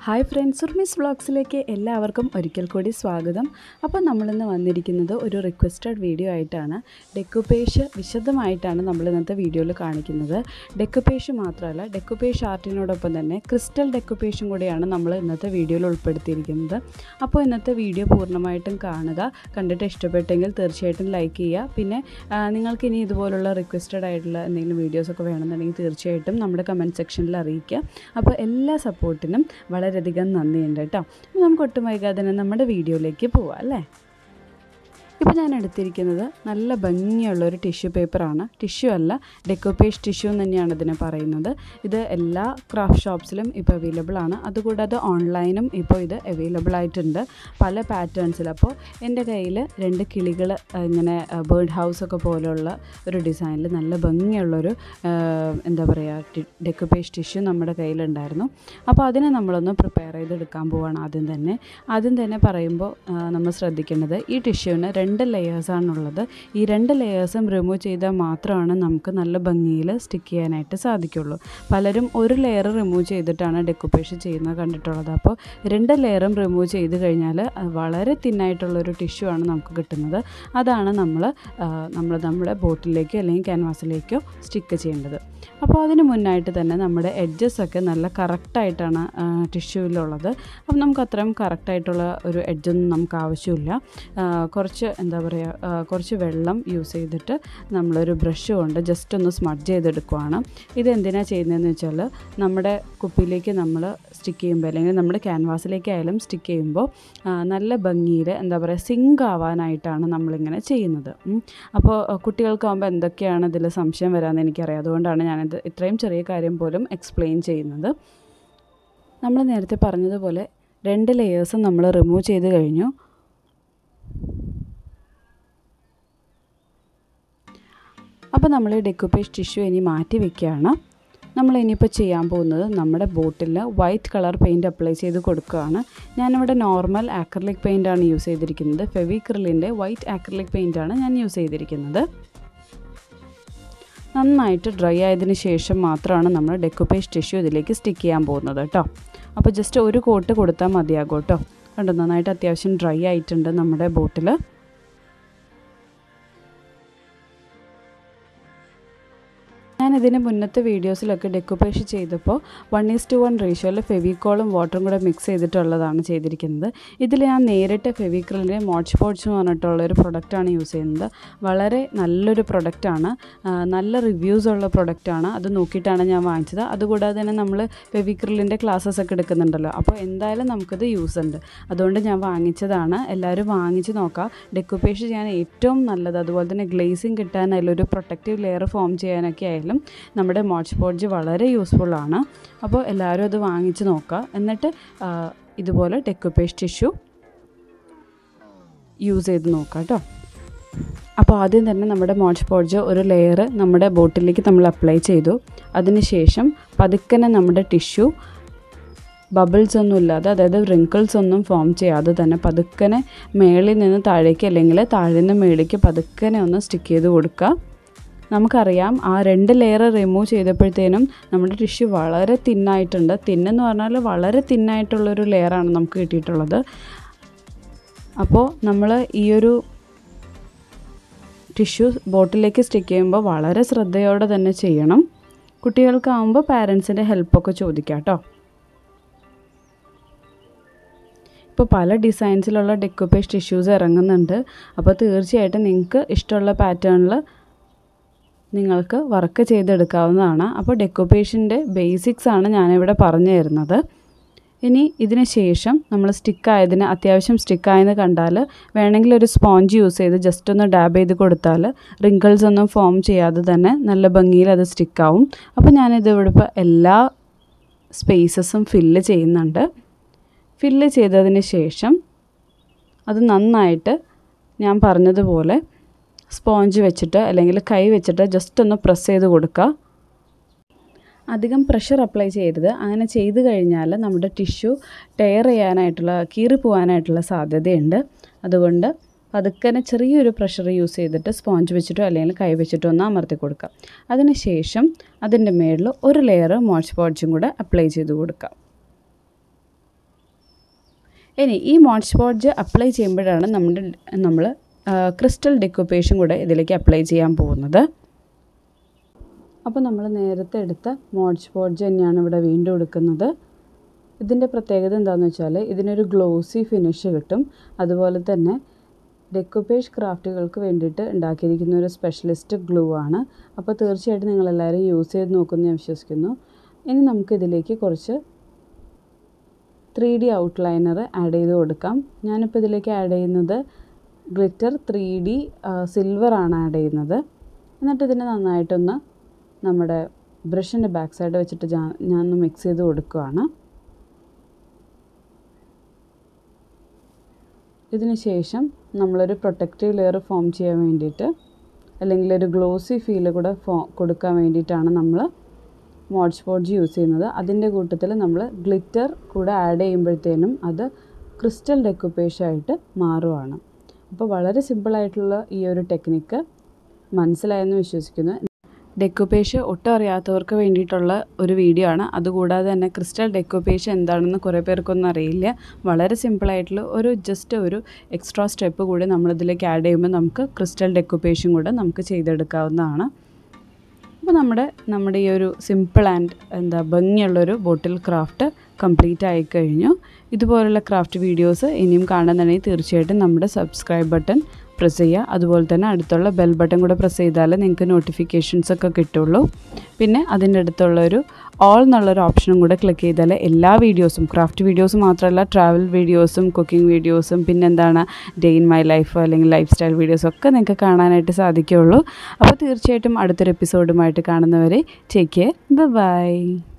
Hi friends ഉർമിസ് വ്ളോഗ്സിലേക്ക് എല്ലാവർക്കും ഒരിക്കൽ കൂടി സ്വാഗതം അപ്പോൾ നമ്മളിന്ന് വന്നിരിക്കുന്നത് ഒരു റിക്വസ്റ്റഡ് വീഡിയോ ആയിട്ടാണ് ഡെക്കുപേഷ് വിശദമായിട്ടാണ് നമ്മൾ ഇന്നത്തെ വീഡിയോയിൽ കാണിക്കുന്നത് ഡെക്കുപേഷ് മാത്രമല്ല ഡെക്കുപേഷ് ആർട്ടിനോടൊപ്പം തന്നെ ക്രിസ്റ്റൽ ഡെക്കുപേഷും കൂടിയാണ് നമ്മൾ ഇന്നത്തെ വീഡിയോയിൽ ഉൾപ്പെടുത്തിയിരിക്കുന്നത് അപ്പോൾ ഇന്നത്തെ വീഡിയോ പൂർണ്ണമായിട്ടും കാണുക കണ്ടിട്ട് ഇഷ്ടപ്പെട്ടെങ്കിൽ തീർച്ചയായിട്ടും ലൈക്ക് ചെയ്യുക പിന്നെ ആ, നിങ്ങൾക്ക് ഇനി ഇതുപോലുള്ള റിക്വസ്റ്റഡ് ആയിട്ടുള്ള എന്തെങ്കിലും വീഡിയോസൊക്കെ വേണമെന്നുണ്ടെങ്കിൽ തീർച്ചയായിട്ടും നമ്മുടെ കമൻറ്റ് സെക്ഷനിൽ അറിയിക്കുക അപ്പോൾ എല്ലാ സപ്പോർട്ടിനും വളരെയധികം നന്ദിയുണ്ട് കേട്ടോ അപ്പോൾ നമുക്ക് ഒട്ടും വൈകാതെ തന്നെ നമ്മുടെ വീഡിയോയിലേക്ക് പോവാം അല്ലേ ഇപ്പോൾ ഞാൻ എടുത്തിരിക്കുന്നത് നല്ല ഭംഗിയുള്ള ഒരു ടിഷ്യൂ പേപ്പറാണ് ടിഷ്യൂ അല്ല ഡെക്കോപേഷ് ടിഷ്യൂ എന്ന് തന്നെയാണ് ഇതിനെ പറയുന്നത് ഇത് എല്ലാ ക്രാഫ്റ്റ് ഷോപ്സിലും ഇപ്പോൾ അവൈലബിൾ ആണ് അതുകൂടാതെ ഓൺലൈനും ഇപ്പോൾ ഇത് അവൈലബിൾ ആയിട്ടുണ്ട് പല പാറ്റേൺസിൽ അപ്പോൾ എൻ്റെ കയ്യിൽ രണ്ട് കിളികൾ ഇങ്ങനെ ബേർഡ് ഹൗസ് ഒക്കെ പോലെയുള്ള ഒരു ഡിസൈനിൽ നല്ല ഭംഗിയുള്ളൊരു ആ, എന്താ പറയുക ഡെക്കോപേഷ് ടിഷ്യൂ നമ്മുടെ കയ്യിലുണ്ടായിരുന്നു അപ്പോൾ അതിനെ നമ്മളൊന്ന് പ്രിപ്പയർ ചെയ്തെടുക്കാൻ പോവാണ് ആദ്യം തന്നെ ആദ്യം തന്നെ പറയുമ്പോൾ ആ, നമ്മൾ ശ്രദ്ധിക്കേണ്ടത് ഈ ടിഷ്യൂവിന് രണ്ട് ലെയേഴ്സാണുള്ളത് ഈ രണ്ട് ലെയേഴ്സും റിമൂവ് ചെയ്താൽ മാത്രമാണ് നമുക്ക് നല്ല ഭംഗിയിൽ സ്റ്റിക്ക് ചെയ്യാനായിട്ട് സാധിക്കുള്ളൂ പലരും ഒരു ലെയർ റിമൂവ് ചെയ്തിട്ടാണ് ഡെക്കുപ്പേഷൻ ചെയ്യുന്നത് കണ്ടിട്ടുള്ളത് അപ്പോൾ രണ്ട് ലെയറും റിമൂവ് ചെയ്ത് കഴിഞ്ഞാൽ അത് വളരെ തിന്നായിട്ടുള്ളൊരു ടിഷ്യൂ ആണ് നമുക്ക് കിട്ടുന്നത് അതാണ് നമ്മൾ നമ്മൾ നമ്മുടെ ബോട്ടിലേക്കോ അല്ലെങ്കിൽ ക്യാൻവാസിലേക്കോ സ്റ്റിക്ക് ചെയ്യേണ്ടത് അപ്പോൾ അതിന് മുന്നായിട്ട് തന്നെ നമ്മുടെ എഡ്ജസ് ഒക്കെ നല്ല കറക്റ്റായിട്ടാണ് ടിഷ്യൂവിലുള്ളത് അപ്പം നമുക്ക് അത്രയും കറക്റ്റായിട്ടുള്ള ഒരു എഡ്ജൊന്നും നമുക്ക് ആവശ്യമില്ല ആ, കുറച്ച് എന്താ പറയുക ആ, കുറച്ച് വെള്ളം യൂസ് ചെയ്തിട്ട് നമ്മളൊരു ബ്രഷ് കൊണ്ട് ജസ്റ്റ് ഒന്ന് സ്മഡ്ജ് ചെയ്തെടുക്കുവാണ് ഇത് എന്തിനാണ് ചെയ്യുന്നതെന്ന് വെച്ചാൽ നമ്മുടെ കുപ്പിയിലേക്ക് നമ്മൾ സ്റ്റിക്ക് ചെയ്യുമ്പോൾ അല്ലെങ്കിൽ നമ്മുടെ ക്യാൻവാസിലേക്ക് ആയാലും സ്റ്റിക്ക് ചെയ്യുമ്പോൾ ആ, നല്ല ഭംഗിയിൽ എന്താ പറയുക സിങ്ക് ആവാനായിട്ടാണ് നമ്മളിങ്ങനെ ചെയ്യുന്നത് ഉം. അപ്പോൾ ആ, കുട്ടികൾക്കാകുമ്പോൾ എന്തൊക്കെയാണ് ഇതിൽ സംശയം വരാമെന്ന് എനിക്കറിയാം അതുകൊണ്ടാണ് ഞാനിത് ഇത്രയും ചെറിയ കാര്യം പോലും എക്സ്പ്ലെയിൻ ചെയ്യുന്നത് നമ്മൾ നേരത്തെ പറഞ്ഞതുപോലെ രണ്ട് ലെയേഴ്സും നമ്മൾ റിമൂവ് ചെയ്ത് കഴിഞ്ഞു അപ്പോൾ നമ്മൾ ഈ ഡെക്കുപേഷ് ടിഷ്യൂ ഇനി മാറ്റി വെക്കുകയാണ് നമ്മൾ ഇനിയിപ്പോൾ ചെയ്യാൻ പോകുന്നത് നമ്മുടെ bottle white colour paint apply ചെയ്ത് കൊടുക്കുകയാണ് ഞാനിവിടെ നോർമൽ ആക്രലിക് പെയിൻ്റാണ് യൂസ് ചെയ്തിരിക്കുന്നത് ഫെവിക്രിലിൻ്റെ വൈറ്റ് ആക്രലിക് പെയിൻ്റാണ് ഞാൻ യൂസ് ചെയ്തിരിക്കുന്നത് നന്നായിട്ട് ഡ്രൈ ആയതിന് ശേഷം മാത്രമാണ് നമ്മൾ ഡെക്കുപേഷ് ടിഷ്യൂ ഇതിലേക്ക് സ്റ്റിക്ക് ചെയ്യാൻ പോകുന്നത് കേട്ടോ അപ്പോൾ ജസ്റ്റ് ഒരു കോട്ട് കൊടുത്താൽ മതിയാകും കേട്ടോ കണ്ടോ നന്നായിട്ട് അത്യാവശ്യം ഡ്രൈ ആയിട്ടുണ്ട് നമ്മുടെ ബോട്ടിൽ ഞാൻ ഇതിന് മുന്നത്തെ വീഡിയോസിലൊക്കെ ഡെക്കുപേഷ് ചെയ്തപ്പോൾ വൺ ഈസ് ടു വൺ റേഷ്യോയിൽ ഫെവിക്കോളും വാട്ടറും കൂടെ മിക്സ് ചെയ്തിട്ടുള്ളതാണ് ചെയ്തിരിക്കുന്നത് ഇതിൽ ഞാൻ നേരിട്ട് ഫെവിക്രിലിൻ്റെ മോച്ച് പോട്ട്സ് എന്ന് പറഞ്ഞിട്ടുള്ള ഒരു പ്രൊഡക്റ്റാണ് യൂസ് ചെയ്യുന്നത് വളരെ നല്ലൊരു പ്രൊഡക്റ്റാണ് നല്ല റിവ്യൂസ് ഉള്ള പ്രൊഡക്റ്റാണ് അത് നോക്കിയിട്ടാണ് ഞാൻ വാങ്ങിച്ചത് അതുകൂടാതെ തന്നെ നമ്മൾ ഫെവിക്രിലിൻ്റെ ക്ലാസ്സസ് ഒക്കെ എടുക്കുന്നുണ്ടല്ലോ അപ്പോൾ എന്തായാലും നമുക്കത് യൂസ് ഉണ്ട് അതുകൊണ്ട് ഞാൻ വാങ്ങിച്ചതാണ് എല്ലാവരും വാങ്ങിച്ച് നോക്കാം ഡെക്കുപേഷ് ചെയ്യാൻ ഏറ്റവും നല്ലത് അതുപോലെ തന്നെ ഗ്ലേസിങ് കിട്ടാനായാലും ഒരു പ്രൊട്ടക്റ്റീവ് ലെയർ ഫോം ചെയ്യാനൊക്കെ ആയാലും നമ്മുടെ മോച്ച് പോഡ്ജ് വളരെ യൂസ്ഫുള്ളാണ് അപ്പോൾ എല്ലാവരും അത് വാങ്ങിച്ച് നോക്കുക എന്നിട്ട് ആ, ഇതുപോലെ ഡെക്കുപേഷ് ടിഷ്യൂ യൂസ് ചെയ്ത് നോക്കാം കേട്ടോ അപ്പോൾ ആദ്യം തന്നെ നമ്മുടെ മോച്ച് പോഡ്ജ് ഒരു ലെയർ നമ്മുടെ ബോട്ടിലേക്ക് നമ്മൾ അപ്ലൈ ചെയ്തു അതിനുശേഷം പതുക്കനെ നമ്മുടെ ടിഷ്യൂ ബബിൾസ് ഒന്നും ഇല്ലാതെ അതായത് റിങ്കിൾസ് ഒന്നും ഫോം ചെയ്യാതെ തന്നെ പതുക്കനെ മേളിൽ നിന്ന് താഴേക്ക് അല്ലെങ്കിൽ താഴെ നിന്ന് മേളിലേക്ക് പതുക്കനെ ഒന്ന് സ്റ്റിക്ക് ചെയ്ത് കൊടുക്കുക നമുക്കറിയാം ആ രണ്ട് ലെയർ റിമൂവ് ചെയ്തപ്പോഴത്തേനും നമ്മുടെ ടിഷ്യൂ വളരെ തിന്നായിട്ടുണ്ട് തിന്നെന്ന് പറഞ്ഞാൽ വളരെ തിന്നായിട്ടുള്ളൊരു ലെയറാണ് നമുക്ക് കിട്ടിയിട്ടുള്ളത് അപ്പോൾ നമ്മൾ ഈ ഒരു ടിഷ്യൂ ബോട്ടിലേക്ക് സ്റ്റിക്ക് ചെയ്യുമ്പോൾ വളരെ ശ്രദ്ധയോടെ തന്നെ ചെയ്യണം കുട്ടികൾക്കാവുമ്പോൾ പാരൻസിൻ്റെ ഹെൽപ്പൊക്കെ ചോദിക്കാം കേട്ടോ ഇപ്പോൾ പല ഡിസൈൻസിലുള്ള ഡെക്കോപേഷ് ടിഷ്യൂസ് ഇറങ്ങുന്നുണ്ട് അപ്പോൾ തീർച്ചയായിട്ടും നിങ്ങൾക്ക് ഇഷ്ടമുള്ള പാറ്റേണിൽ നിങ്ങൾക്ക് വർക്ക് ചെയ്തെടുക്കാവുന്നതാണ് അപ്പോൾ ഡെക്കോപേഷൻ്റെ ബേസിക്സ് ആണ് ഞാനിവിടെ പറഞ്ഞു തരുന്നത് ഇനി ഇതിന് ശേഷം നമ്മൾ സ്റ്റിക്കായതിന് അത്യാവശ്യം സ്റ്റിക്കായെന്ന് കണ്ടാൽ വേണമെങ്കിൽ ഒരു സ്പോഞ്ച് യൂസ് ചെയ്ത് ജസ്റ്റ് ഒന്ന് ഡാബ് ചെയ്ത് കൊടുത്താൽ റിങ്കിൾസ് ഒന്നും ഫോം ചെയ്യാതെ തന്നെ നല്ല ഭംഗിയിൽ അത് സ്റ്റിക്കാവും അപ്പോൾ ഞാനിത് ഇവിടെ ഇപ്പോൾ എല്ലാ സ്പേസസും ഫില്ല് ചെയ്യുന്നുണ്ട് ഫില്ല് ചെയ്തതിന് ശേഷം അത് നന്നായിട്ട് ഞാൻ പറഞ്ഞതുപോലെ സ്പോഞ്ച് വെച്ചിട്ട് അല്ലെങ്കിൽ കൈ വെച്ചിട്ട് ജസ്റ്റ് ഒന്ന് പ്രസ് ചെയ്ത് കൊടുക്കുക അധികം പ്രഷർ അപ്ലൈ ചെയ്യരുത് അങ്ങനെ ചെയ്ത് കഴിഞ്ഞാൽ നമ്മുടെ ടിഷ്യൂ ടയർ ചെയ്യാനായിട്ടുള്ള കീറി പോകാനായിട്ടുള്ള സാധ്യതയുണ്ട് അതുകൊണ്ട് പതുക്കനെ ചെറിയൊരു പ്രഷർ യൂസ് ചെയ്തിട്ട് സ്പോഞ്ച് വെച്ചിട്ടോ അല്ലെങ്കിൽ കൈ വെച്ചിട്ടോ ഒന്ന് അമർത്തി കൊടുക്കുക അതിന് ശേഷം അതിൻ്റെ മേളിൽ ഒരു ലെയർ മോച്ച് പോഡ്ജും കൂടെ അപ്ലൈ ചെയ്ത് കൊടുക്കുക ഇനി ഈ മോഡ് സ്പോഡ്ജ് അപ്ലൈ ചെയ്യുമ്പോഴാണ് നമ്മുടെ നമ്മൾ ക്രിസ്റ്റൽ ഡെക്കോപ്പേഷൻ കൂടെ ഇതിലേക്ക് അപ്ലൈ ചെയ്യാൻ പോകുന്നത് അപ്പോൾ നമ്മൾ നേരത്തെ എടുത്ത മോഡ് സ്പോഡ്ജ് തന്നെയാണ് ഇവിടെ വീണ്ടും എടുക്കുന്നത് ഇതിൻ്റെ പ്രത്യേകത എന്താണെന്ന് വെച്ചാൽ ഇതിനൊരു ഗ്ലോസി ഫിനിഷ് കിട്ടും അതുപോലെ തന്നെ ഡെക്കോപ്പേഷ് ക്രാഫ്റ്റുകൾക്ക് വേണ്ടിയിട്ട് ഉണ്ടാക്കിയിരിക്കുന്ന ഒരു സ്പെഷ്യലിസ്റ്റ് ഗ്ലൂ ആണ് അപ്പോൾ തീർച്ചയായിട്ടും നിങ്ങളെല്ലാവരും യൂസ് ചെയ്ത് നോക്കുമെന്ന് ഞാൻ വിശ്വസിക്കുന്നു ഇനി നമുക്കിതിലേക്ക് കുറച്ച് ത്രീ ഡി ഔട്ട്ലൈനർ ആഡ് ചെയ്ത് കൊടുക്കാം ഞാനിപ്പോൾ ഇതിലേക്ക് ആഡ് ചെയ്യുന്നത് ഗ്ലിറ്റർ ത്രീ ഡി സിൽവർ ആണ് ആഡ് ചെയ്യുന്നത് എന്നിട്ട് ഇതിനെ നന്നായിട്ടൊന്ന് നമ്മുടെ ബ്രഷിൻ്റെ ബാക്ക് സൈഡ് വെച്ചിട്ട് ഞാൻ ഒന്ന് മിക്സ് ചെയ്ത് കൊടുക്കുകയാണ് ഇതിന് ശേഷം നമ്മളൊരു പ്രൊട്ടക്റ്റീവ് ലെയർ ഫോം ചെയ്യാൻ വേണ്ടിയിട്ട് അല്ലെങ്കിൽ ഒരു ഗ്ലോസി ഫീൽ കൂടെ ഫോ കൊടുക്കാൻ വേണ്ടിയിട്ടാണ് നമ്മൾ മോഡ് സ്പോഡ്ജ് യൂസ് ചെയ്യുന്നത് അതിൻ്റെ കൂട്ടത്തിൽ നമ്മൾ ഗ്ലിറ്റർ കൂടെ ആഡ് ചെയ്യുമ്പോഴത്തേനും അത് ക്രിസ്റ്റൽ ഡെക്കുപ്പേഷായിട്ട് മാറുവാണ് അപ്പോൾ വളരെ സിമ്പിളായിട്ടുള്ള ഈ ഒരു ടെക്നിക്ക് മനസ്സിലായെന്ന് വിശ്വസിക്കുന്നു ഡെക്കോപ്പേഷ് ഒട്ടും അറിയാത്തവർക്ക് വേണ്ടിയിട്ടുള്ള ഒരു വീഡിയോ ആണ് അതുകൂടാതെ തന്നെ ക്രിസ്റ്റൽ ഡെക്കോപ്പേഷ് എന്താണെന്ന് കുറേ പേർക്കൊന്നും അറിയില്ല വളരെ സിമ്പിളായിട്ടുള്ള ഒരു ജസ്റ്റ് ഒരു എക്സ്ട്രാ സ്റ്റെപ്പ് കൂടി നമ്മളിതിലേക്ക് ആഡ് ചെയ്യുമ്പോൾ നമുക്ക് ക്രിസ്റ്റൽ ഡെക്കോപ്പേഷൻ കൂടെ നമുക്ക് ചെയ്തെടുക്കാവുന്നതാണ് അപ്പോൾ നമ്മുടെ നമ്മുടെ ഈ ഒരു സിമ്പിൾ ആൻഡ് എന്താ ഭംഗിയുള്ളൊരു ബോട്ടിൽ ക്രാഫ്റ്റ് കംപ്ലീറ്റ് ആയി കഴിഞ്ഞു ഇതുപോലുള്ള ക്രാഫ്റ്റ് വീഡിയോസ് ഇനിയും കാണുന്നുണ്ടെങ്കിൽ തീർച്ചയായിട്ടും നമ്മുടെ സബ്സ്ക്രൈബ് ബട്ടൺ പ്രസ് ചെയ്യുക അതുപോലെ തന്നെ അടുത്തുള്ള ബെൽ ബട്ടൺ കൂടെ പ്രസ് ചെയ്താലേ നിങ്ങൾക്ക് നോട്ടിഫിക്കേഷൻസ് ഒക്കെ കിട്ടുള്ളൂ പിന്നെ അതിൻ്റെ അടുത്തുള്ള ഒരു ഓൾ എന്നുള്ളൊരു ഓപ്ഷനും കൂടെ ക്ലിക്ക് ചെയ്താൽ എല്ലാ വീഡിയോസും ക്രാഫ്റ്റ് വീഡിയോസ് മാത്രമല്ല ട്രാവൽ വീഡിയോസും കുക്കിംഗ് വീഡിയോസും പിന്നെ എന്താണ് ഡേ ഇൻ മൈ ലൈഫ് അല്ലെങ്കിൽ ലൈഫ് സ്റ്റൈൽ വീഡിയോസ് ഒക്കെ നിങ്ങൾക്ക് കാണാനായിട്ട് സാധിക്കുകയുള്ളൂ അപ്പോൾ തീർച്ചയായിട്ടും അടുത്തൊരു എപ്പിസോഡുമായിട്ട് കാണുന്നവരെ ടേക്ക് കെയർ ബൈ